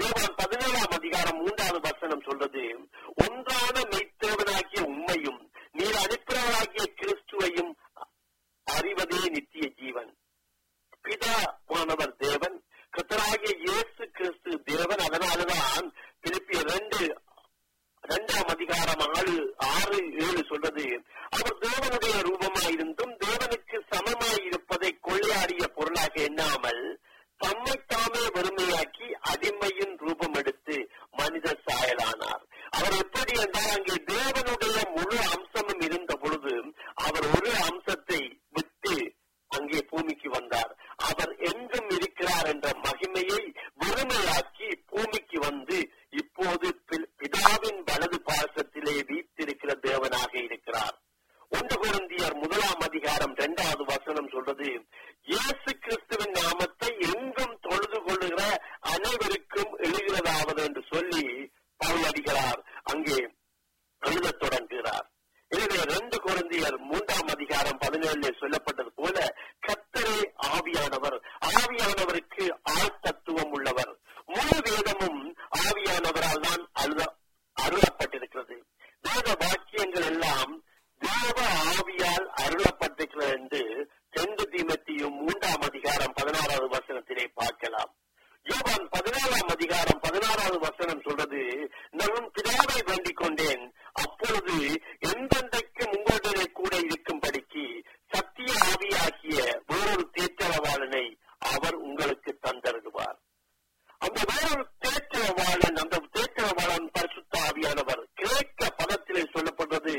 யோவான் பதினேழாம் அதிகாரம் மூன்றாவது வசனம் சொல்றது ஒன்றான மெய்த்தேவனாகிய உண்மையும் நீர் அனுப்பினவராகிய கிறிஸ்துவையும் அறிவதே நித்திய ஜீவன் பிதாவானவர் தேவன் கத்தராகிய இயேசு கிறிஸ்து தேவன் அதனாலதான் திருப்பி ரெண்டு இரண்டாம் அதிகாரம் ஆறு ஆறு ஏழு சொல்றது அவர் தேவனுடைய ரூபமாயிருந்தும் தேவனுக்கு சமமாயிருப்பதை கொள்ளையாடிய பொருளாக எண்ணாமல் தம்மை தாமே வறுமையாக்கி அடிமையின் ரூபம் எடுத்து மனித சாயலானார் அவர் எப்படி என்றால் அங்கே தேவனுடைய முழு அம்சமும் இருந்த பொழுது அவர் ஒரு அம்சத்தை விட்டு அங்கே பூமிக்கு வந்தார் அவர் எங்கும் இருக்கிறார் என்ற மகிமையை வெறுமையாக்கி பூமிக்கு வந்து இப்போது பி- பிதாவின் வலது பாசத்திலே வீத்திருக்கிற தேவனாக இருக்கிறார் ஒன்று குழந்தையர் முதலாம் அதிகாரம் இரண்டாவது வசனம் சொல்றது இயேசு கிறிஸ்துவின் நாமத்தை எங்கும் தொழுது கொள்ளுகிற அனைவருக்கும் எழுகிறதாவது என்று சொல்லி பவுல் அடிகிறார் அங்கே எழுதத் தொடங்குகிறார் எனவே ரெண்டு குழந்தையர் மூன்றாம் அதிகாரம் பதினேழுல சொல்லப்பட்டது போல கத்தரே ஆவியானவர் ஆவியானவருக்கு ஆழ்த்தத்துவம் உள்ளவர் முழு வேதமும் ஆவியானவரால் தான் அழுத அருளப்பட்டிருக்கிறது வேத வாக்கியங்கள் எல்லாம் தேவ ஆவியால் அருளப்பட்டிருக்கிறது என்று செந்து தீமத்தியும் மூன்றாம் அதிகாரம் பதினாறாவது வசனத்திலே பார்க்கலாம் யோவான் பதினாறாம் அதிகாரம் பதினாறாவது வசனம் சொல்றது நான் பிதாவை வேண்டிக் கொண்டேன் அப்பொழுது எந்தெந்தைக்கும் உங்களுடைய கூட இருக்கும்படிக்கு சத்திய ஆவியாகிய வேறொரு தேற்றவாளனை அவர் உங்களுக்கு தந்தருவார் அந்த வேறொரு தேற்றவாளன் அந்த தேற்றவாளன் பரிசுத்த ஆவியானவர் கிரேக்க பதத்திலே சொல்லப்படுறது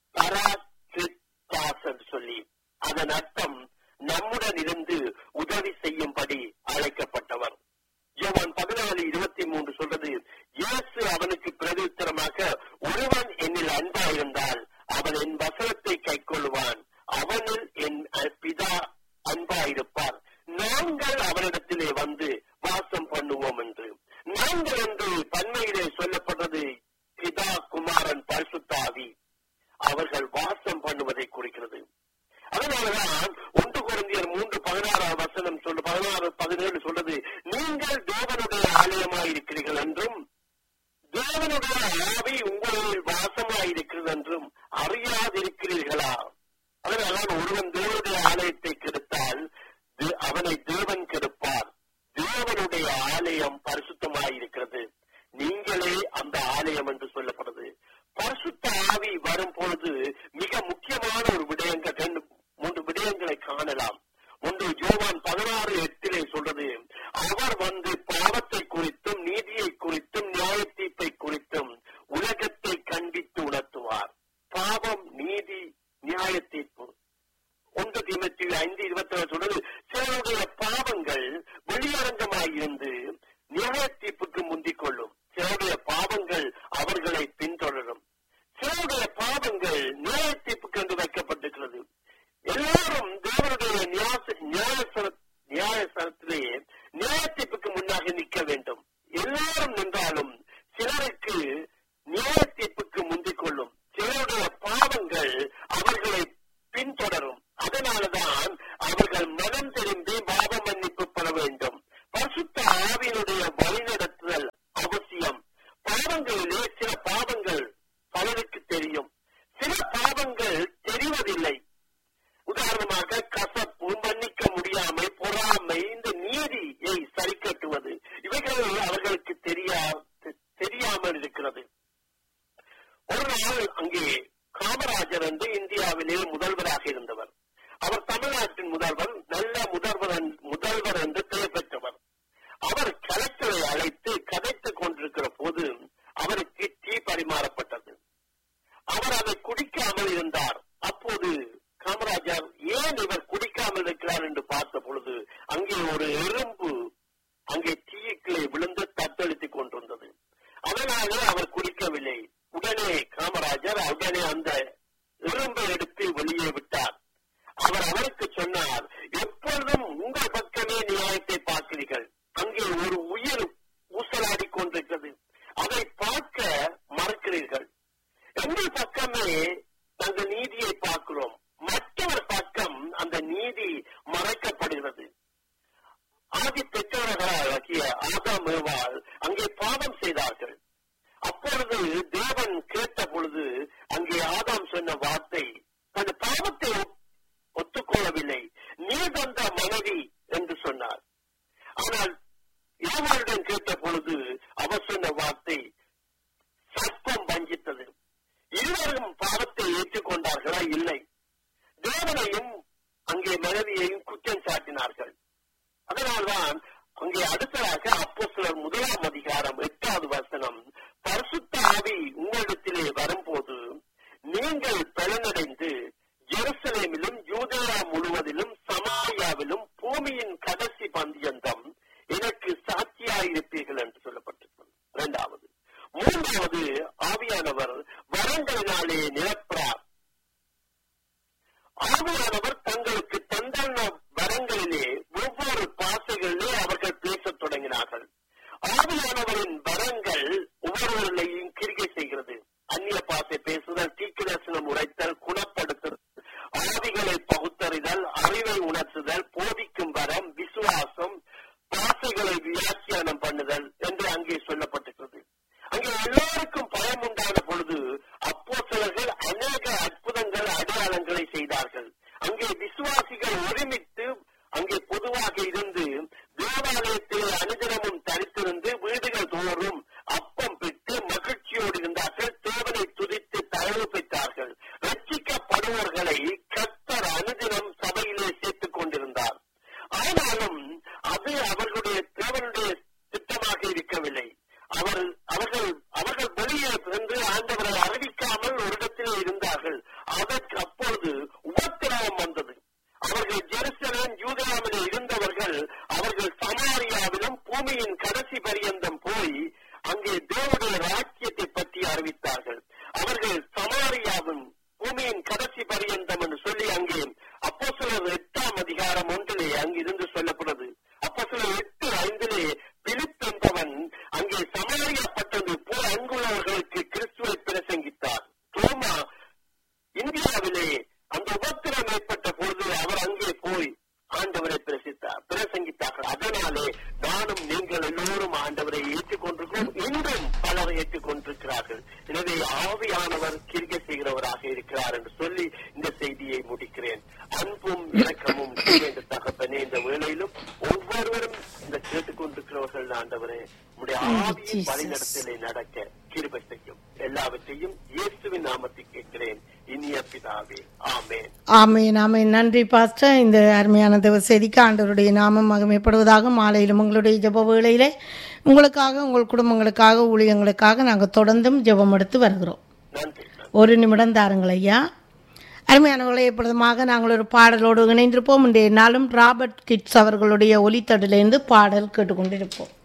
பராசித்தாஸ் என்று சொல்லி அதன் அர்த்தம் நம்முடன் இருந்து உதவி செய்யும்படி அழைக்கப்பட்டவர் யோவான் பதினாலு இருபத்தி மூன்று சொல்றது இயேசு அவனுக்கு பிரதியுத்தரமாக ஒருவன் என்னில் அன்பாயிருந்தால் அவன் என் வசனத்தை கைக்கொள்வான் அவனில் என் அஹ், பிதா அன்பாயிருப்பார் நாங்கள் அவனிடத்திலே வந்து வாசம் பண்ணுவோம் என்று நாங்கள் என்று பன்மையிலே சொல்லப்பட்டது பிதா குமாரன் பரிசுத்தாவி அவர்கள் வாசம் பண்ணுவதை குறிக்கிறது அதனாலதான் ஒன்று குழந்தையர் மூன்று பதினாறாம் வசனம் சொல்லு பதினாறு பதினேழு சொல்றது நீங்கள் தேவனுடைய ஆலயமாய் இருக்கிறீர்கள் என்றும் தேவனுடைய ஆவி உங்களில் வாசமாய் இருக்கிறது என்றும் அறியாதிருக்கிறீர்களா அதனால்தான் ஒருவன் தேவனுடைய ஆலயத்தை கெடுத்தால் தே- அவனை தேவன் கெடுப்பார் தேவனுடைய ஆலயம் பரிசுத்தமாய் இருக்கிறது நீங்களே அந்த ஆலயம் என்று சொல்லப்படுது பரிசுத்த ஆவி வரும் பொழுது மிக முக்கியமான ஒரு விடயங்கள் ரெண்டு மூன்று விடயங்களை காணலாம் ஒன்று யோவான் பதினாறு எட்டிலே சொல்றது அவர் வந்து பாவத்தை குறித்தும் நீதியை குறித்தும் நியாய தீர்ப்பை குறித்தும் உலகத்தை கண்டித்து உணர்த்துவார் பாவம் நீதி நியாய தீர்ப்பு ஒன்று தீமத்தி ஐந்து இருபத்தி ஏழு சொல்றது சிலருடைய பாவங்கள் வெளியரங்கமாயிருந்து நியாய தீர்ப்புக்கு முந்திக் கொள்ளும் சிலருடைய பாவங்கள் அவர்களை பின்தொடரும் சிலருடைய பாவங்கள் நியாய தீர்ப்புக்கு என்று வைக்கப்பட்டிருக்கிறது எல்லாரும் தேவனுடைய நியாச- நியாயசன- நியாயசனத்திலேயே நியாய தீர்ப்புக்கு முன்னாக நிற்க வேண்டும் எல்லாரும் நின்றாலும் சிலருக்கு நியாய தீர்ப்புக்கு முந்திக் கொள்ளும் சிலருடைய பாவங்கள் அவர்களை பின்தொடரும் அதனாலதான் அவர்கள் மனம் திரும்பி பாவ மன்னிப்பு பெற வேண்டும் பரிசுத்த ஆவியினுடைய வழிநடத்துதல் அவசியம் பாவங்களிலே சில பாவங்கள் பலருக்கு தெரியும் சில பாவங்கள் தெரிவதில்லை உதாரணமாக கசப்பு மன்னிக்க முடியாமை பொறாமை இந்த நீதியை சரி கட்டுவது இவைகள் அவர்களுக்கு தெரியா தெரியாமல் இருக்கிறது ஒரு நாள் அங்கே காமராஜர் என்று இந்தியாவிலே முதல்வராக இருந்தவர் அவர் தமிழ்நாட்டின் முதல்வர் நல்ல முதல்வர் என்று- முதல்வர் என்று பெயர் பெற்றவர் அவர் கலெக்டரை அழைத்து கதைத்துக் கொண்டிருக்கிற போது அவருக்கு டீ பரிமாறப்பட்டது அவர் அதை குடிக்காமல் இருந்தார் அப்போது காமராஜர் ஏன் இவர் குடிக்காமல் இருக்கிறார் என்று பார்த்த பொழுது அங்கே ஒரு எறும்பு அங்கே டீக்குள்ளே விழுந்து தத்தளித்துக் கொண்டிருந்தது அதனாலே அவர் குடிக்கவில்லை உடனே காமராஜர் உடனே அந்த எறும்பை எடுத்து வெளியே விட்டார் அவர் அவருக்கு சொன்னார் எப்பொழுதும் உங்கள் பக்கமே நியாயத்தை பார்க்கிறீர்கள் அங்கே ஒரு உயிர் ஊசலாடி கொண்டிருக்கிறது அதை பார்க்க மறக்கிறீர்கள் எங்கள் பக்கமே நாங்கள் நீதியை பார்க்கிறோம் மற்றவர் பக்கம் அந்த நீதி மறைக்கப்படுகிறது ஆதி பெற்றவர்களாகிய ஆதாம் ஏவாள் அங்கே இரண்டாவது மூன்றாவது ஆவியானவர் வரங்களினாலே நிரப்புறார் ஆவியானவர் தங்களுக்கு தந்தான வரங்களிலே ஒவ்வொரு பாசைகளிலே அவர்கள் பேசத் தொடங்கினார்கள் ஆவியானவரின் வரங்கள் ஒவ்வொருவர்களையும் கிரிகை செய்கிறது அந்நிய பாசை பேசுதல் தீக்கிரசனம் உரைத்தல் குணப்படுத்துதல் ஆவிகளை பகுத்தறிதல் அறிவை உணர்த்துதல் போதிக்கும் வரம் விசுவாசம் பாசைகளை வியாக்கியானம் பண்ணுதல் என்று அங்கே சொல்லப்பட்டிருக்கிறது அங்கே எல்லோருக்கும் பயம் உண்டான பொழுது அப்போ சிலர்கள் அநேக அற்புதங்கள் அடையாளங்களை செய்தார்கள் அங்கே விசுவாசிகள் ஒருமித்து அங்கே பொதுவாக இருந்து தேவாலயத்தில் அனுதினமும் தரித்திருந்து வீடுகள் தோறும் அப்பம் பெற்று மகிழ்ச்சியோடு இருந்தார்கள் தேவனை துதித்து தயவு பெற்றார்கள் ரட்சிக்கப்படுவர்களை கத்தர் அனுதினம் சபையிலே சேர்த்துக் கொண்டிருந்தார் ஆனாலும் அது அவர்களுடைய தேவனுடைய திட்டமாக இருக்கவில்லை அவர் அவர்கள் அவர்கள் வெளியே சென்று ஆண்டவரை அறிவிக்காமல் ஒரு இடத்திலே இருந்தார்கள் அதற்கு அப்பொழுது உபத்திரவம் வந்தது அவர்கள் ஜெருசலேம் யூதராமிலே இருந்தவர்கள் அவர்கள் சமாரியாவிலும் பூமியின் கடைசி பரியந்தம் போய் அங்கே தேவனுடைய ராஜ்யத்தை பற்றி அறிவித்தார்கள் அவர்கள் சமாரியாவின் பூமியின் கடைசி பரியந்தம் என்று சொல்லி அங்கே அப்போ சிலர் எட்டாம் அதிகாரம் ஒன்றிலே அங்கிருந்து சொல்லப்படுறது அப்போ சிலர் எட்டு ஐந்திலே பிலிப் என்பவன் அங்கே சமாளியப்பட்டது போல் அங்குள்ளவர்களுக்கு கிறிஸ்துவை பிரசங்கித்தார் தோமா இந்தியாவிலே அந்த உபத்திரம் ஏற்பட்ட பொழுது அவர் அங்கே போய் ஆண்டவரை பிரசித்தார் பிரசங்கித்தார்கள் அதனாலே நானும் நீங்கள் எல்லோரும் ஆண்டவரை ஏற்றுக்கொண்டிருக்கிறோம் இன்றும் பலர் ஏற்றுக்கொண்டிருக்கிறார்கள் எனவே ஆவியானவர் கிரிக்கை செய்கிறவராக இருக்கிறார் என்று சொல்லி இந்த செய்தியை முடிக்கிறேன் அன்பும் இரக்கமும் என்று தகப்பனே இந்த வேளையிலும் ஒவ்வொருவரும் இந்த கேட்டுக்கொண்டிருக்கிறவர்கள் ஆண்டவரே உடைய ஆவியின் வழிநடத்தலை நடக்க கிருபை செய்யும் எல்லாவற்றையும் இயேசுவின் நாமத்தில் கேட்கிறேன் இனிய பிதாவே ஆமேன் ஆமேன் ஆமேன் நன்றி பாஸ்டர் இந்த அருமையான தேவ செய்திக்கு ஆண்டவருடைய நாமம் மகிமைப்படுவதாக மாலையிலும் உங்களுடைய ஜெப வேளையிலே உங்களுக்காக உங்கள் குடும்பங்களுக்காக ஊழியங்களுக்காக நாங்கள் தொடர்ந்தும் ஜெபம் எடுத்து வருகிறோம் நன்றி ஒரு நிமிடம் தாருங்கள் ஐயா அருமையானவர்களை எப்பொழுதுமாக நாங்கள் ஒரு பாடலோடு இணைந்திருப்போம் இன்றைய நாளும் ராபர்ட் கிட்ஸ் அவர்களுடைய ஒலித்தடிலிருந்து பாடல் கேட்டுக்கொண்டிருப்போம்